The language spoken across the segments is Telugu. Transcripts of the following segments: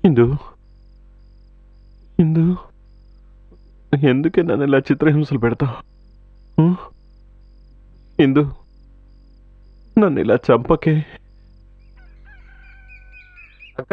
ఇందు ఇందు ఎందుకే నన్ను ఇలా చిత్రహింసలు పెడతావు ఇందు నన్ను ఇలా చంపకే అక్క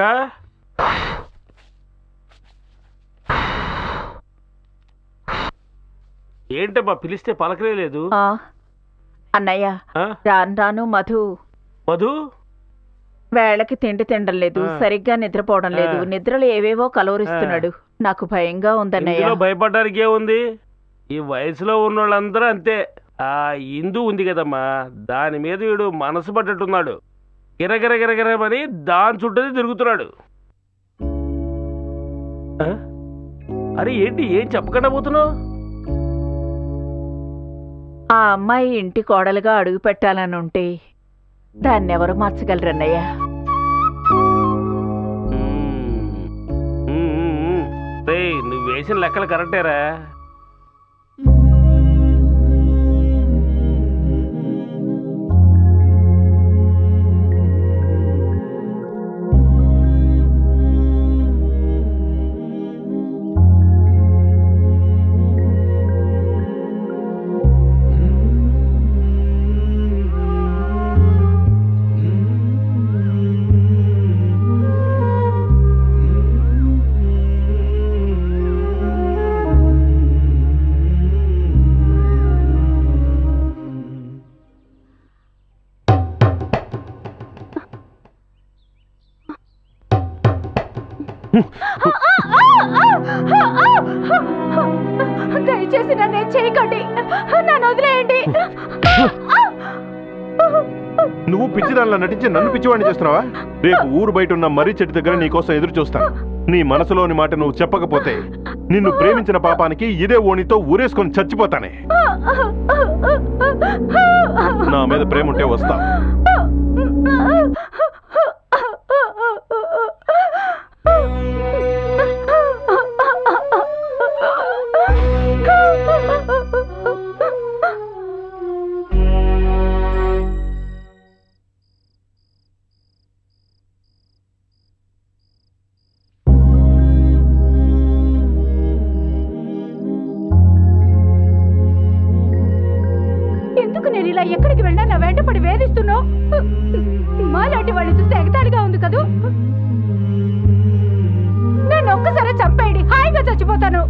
ఏంటమ్మా పిలిస్తే పలకలే లేదు ఆ, అన్నయ్య ఆ? రాను రాను మధు మధు వేళకి తిండి తినడం లేదు ఆ. సరిగ్గా నిద్రపోవడం లేదు ఆ. నిద్రలు ఏవేవో కలవరిస్తున్నాడు నాకు భయంగా ఉందన్నయ్య ఇందులో భయపడడానికి ఏముంది ఈ వయసులో ఉన్నోళ్ళందరూ అంతే ఆ ఇందు ఉంది కదమ్మా దాని మీద వీడు మనసు పడ్డట్టున్నాడు గిరగిర గిరగిరమని దాని చుట్టూ తిరుగుతున్నాడు ఆ? అరే ఏంటి ఏం చెప్పకుండా పోతున్నావు ఆ అమ్మాయి ఇంటి కోడలుగా అడుగు పెట్టాలని ఉంటే దాన్ని ఎవరు మార్చగలరన్నయ్య నువ్వు వేసిన లెక్కలు కరెక్టేరా దయచేసి నన్ను ఏం చేయకండి నన్ను వదిలేయండి నువ్వు పిచ్చిదానిలా నటించి నన్ను పిచ్చివాడిని చేస్తున్నావా రేపు ఊరు బయట ఉన్న మర్రి చెట్టు దగ్గర నీకోసం ఎదురు చూస్తాను నీ మనసులోని మాట నువ్వు చెప్పకపోతే నిన్ను ప్రేమించిన పాపానికి ఇదే ఓణితో ఊరేసుకొని చచ్చిపోతానే నా మీద ప్రేమ ఉంటే వస్తా ఎందుకు నేను ఇలా ఎక్కడికి వెళ్ళినా నా వెంటపడి వేధిస్తున్నావు మాలాంటి వాళ్ళు చూస్తే ఎగతాళిగా ఉంది కదూ నన్ను ఒక్కసారి చంపేయండి హాయిగా చచ్చిపోతాను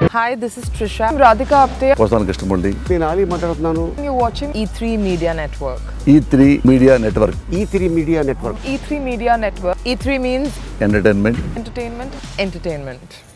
Hi, this is Trisha. I'm Radhika Apte. వస్తాను కృష్ణమూర్తి నేను ఆలీ మాట్లాడుతున్నాను You're watching E3 Media Network. E three media network E three media network E3 Media Network. E3 means entertainment entertainment, entertainment.